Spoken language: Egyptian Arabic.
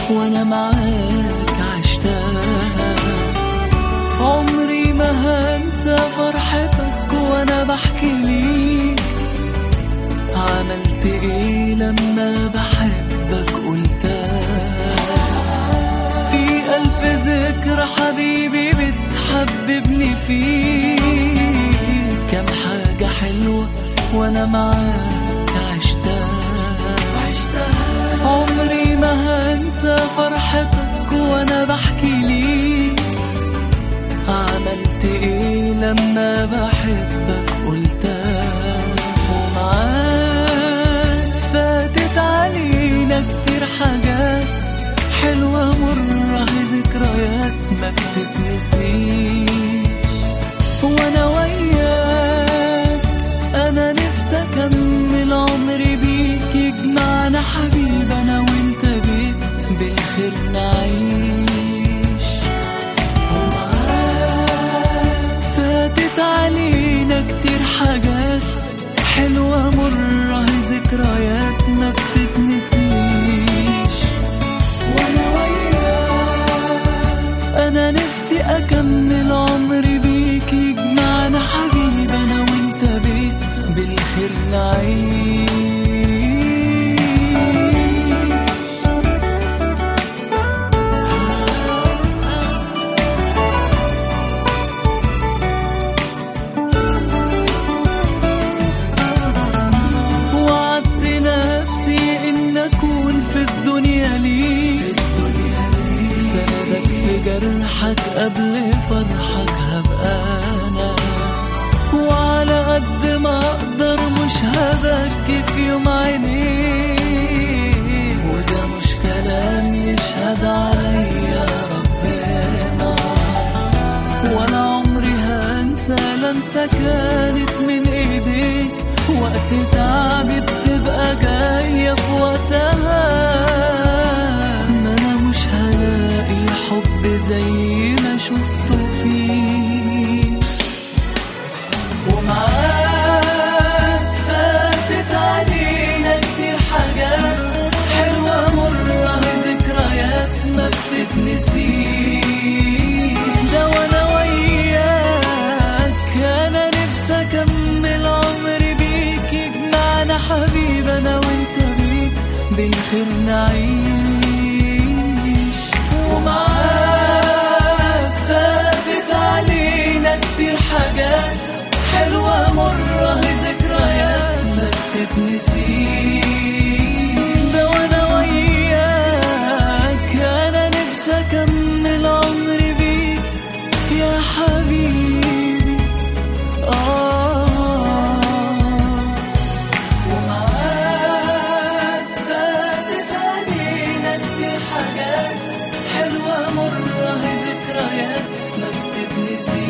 وانا معاك عشتها عمري ما هنسى فرحتك وانا بحكي ليك عملت ايه لما بحبك قلتها في ألف ذكرى حبيبي بتحببني فيك كم حاجة حلوة وأنا معاك عشتها عمري ما هنسى فرحتك وأنا بحكي ليك عملت ايه لما بحبك قلتها ومعاك فاتت علينا كتير حاجات حلوة مرة ذكريات ما بتتنسيش وانا وياك انا نفسي اكمل عمري بيك يجمعنا حبيب انا وانت بيك بالخير نعيش ومعاك فاتت علينا كتير حاجات حلوة مرة ذكريات ما بتتنسيش وانا وياك انا نفسي اكمل عمري بيك يجمعنا حبيب انا وانت بيك بالخير نعيش وعدت نفسي ان اكون في الدنيا ليك سندك في جرحك قبل فرحك هبقى انا وعلى قد ما اقدر مش هبكي في يوم عينيك وده مش كلام يشهد عليا ربنا ولا عمري هنسى لمسة كانت من ايديك وقت تعبي بتبقى جاية في وقتها ما انا مش هلاقي حب زي ما شفته فيك ومعاك فاتت علينا كتير حاجات حلوة مرة ذكريات ما بتتنسيش ده وانا وياك انا نفسي اكمل عمري بيك يجمعنا حبيب انا وانت بيك بالخير نعيش ومعاك فاتت علينا كتير حاجات حلوة مرة ذكريات ما بتتنسيش ده وانا وياك انا نفسي اكمل عمري بيك يا حبيبي آه ومعاك فاتت علينا كتير حاجات حلوة مرة ذكريات ما بتتنسيش